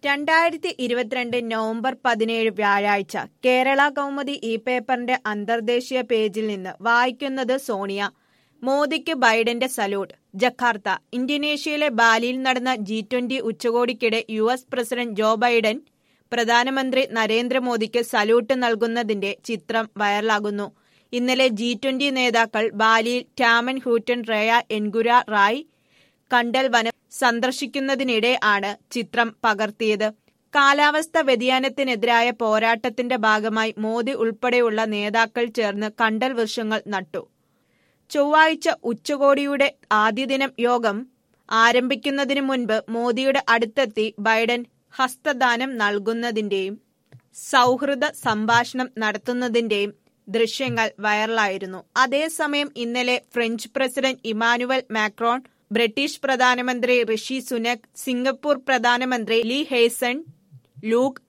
രണ്ടായിരത്തി ഇരുപത്തിരണ്ട് നവംബർ പതിനേഴ് വ്യാഴാഴ്ച കേരള കൗമുദി ഈ പേപ്പറിന്റെ അന്തർദേശീയ പേജിൽ നിന്ന് വായിക്കുന്നത് സോണിയ മോദിക്ക് ബൈഡന്റെ സല്യൂട്ട് ജക്കാർത്ത ഇന്തോനേഷ്യയിലെ ബാലിയിൽ നടന്ന ജി ട്വന്റി ഉച്ചകോടിക്കിടെ U S president Joe Biden പ്രധാനമന്ത്രി നരേന്ദ്രമോദിക്ക് സല്യൂട്ട് നൽകുന്നതിന്റെ ചിത്രം വൈറലാകുന്നു ഇന്നലെ ജി ട്വന്റി നേതാക്കൾ ബാലിയിൽ ടാമൻ ഹൂറ്റൻ റേയ എൻഗുര റായ് കണ്ടൽ വനം സന്ദർശിക്കുന്നതിനിടെ ആണ് ചിത്രം പകർത്തിയത് കാലാവസ്ഥ വ്യതിയാനത്തിനെതിരായ പോരാട്ടത്തിന്റെ ഭാഗമായി മോദി ഉൾപ്പെടെയുള്ള നേതാക്കൾ ചേർന്ന് കണ്ടൽ വൃക്ഷങ്ങൾ നട്ടു ചൊവ്വാഴ്ച ഉച്ചകോടിയുടെ ആദ്യ ദിനം യോഗം ആരംഭിക്കുന്നതിനു മുൻപ് മോദിയുടെ അടുത്തെത്തി ബൈഡൻ ഹസ്തദാനം നൽകുന്നതിന്റെയും സൗഹൃദ സംഭാഷണം നടത്തുന്നതിന്റെയും ദൃശ്യങ്ങൾ വൈറലായിരുന്നു അതേസമയം ഇന്നലെ French president Emmanuel Macron British പ്രധാനമന്ത്രി ഋഷി സുനക് സിംഗപ്പൂർ പ്രധാനമന്ത്രി Lee Hsien Loong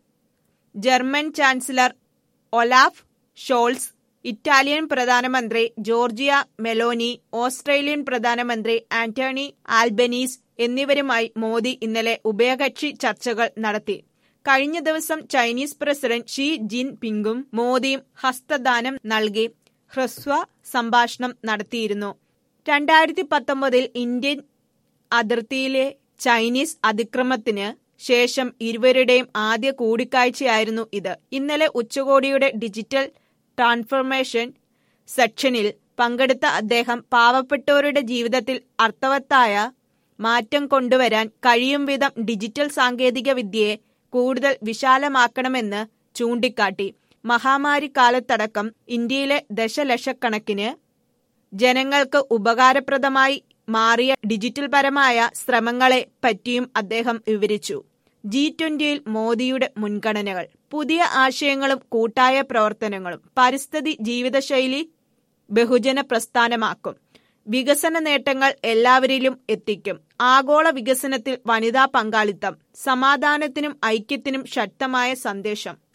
German chancellor Olaf Scholz Italian പ്രധാനമന്ത്രി ജോർജിയ മെലോനി ഓസ്ട്രേലിയൻ പ്രധാനമന്ത്രി ആന്റണി ആൽബനീസ് എന്നിവരുമായി മോദി ഇന്നലെ ഉഭയകക്ഷി ചർച്ചകൾ നടത്തി കഴിഞ്ഞ ദിവസം ചൈനീസ് പ്രസിഡന്റ് ഷീ ജിൻ പിങ്ങും മോദിയും ഹസ്തദാനം നൽകി ഹ്രസ്വ സംഭാഷണം നടത്തിയിരുന്നു രണ്ടായിരത്തി പത്തൊമ്പതിൽ ഇന്ത്യൻ അതിർത്തിയിലെ ചൈനീസ് അതിക്രമത്തിന് ശേഷം ഇരുവരുടെയും ആദ്യ കൂടിക്കാഴ്ചയായിരുന്നു ഇത് ഇന്നലെ ഉച്ചകോടിയുടെ ഡിജിറ്റൽ ട്രാൻസ്ഫർമേഷൻ സെക്ഷനിൽ പങ്കെടുത്ത അദ്ദേഹം പാവപ്പെട്ടവരുടെ ജീവിതത്തിൽ അർത്ഥവത്തായ മാറ്റം കൊണ്ടുവരാൻ കഴിയും വിധം ഡിജിറ്റൽ സാങ്കേതിക വിദ്യയെ കൂടുതൽ വിശാലമാക്കണമെന്ന് ചൂണ്ടിക്കാട്ടി മഹാമാരി കാലത്തടക്കം ഇന്ത്യയിലെ ദശലക്ഷക്കണക്കിന് ജനങ്ങൾക്ക് ഉപകാരപ്രദമായി മാറിയ ഡിജിറ്റൽ പരമായ ശ്രമങ്ങളെ പറ്റിയും അദ്ദേഹം വിവരിച്ചു ജി ട്വന്റിയിൽ മോദിയുടെ മുൻഗണനകൾ പുതിയ ആശയങ്ങളും കൂട്ടായ പ്രവർത്തനങ്ങളും പരിസ്ഥിതി ജീവിതശൈലി ബഹുജന പ്രസ്ഥാനമാക്കും വികസന നേട്ടങ്ങൾ എല്ലാവരിലും എത്തിക്കും ആഗോള വികസനത്തിൽ വനിതാ പങ്കാളിത്തം സമാധാനത്തിനും ഐക്യത്തിനും ശക്തമായ സന്ദേശം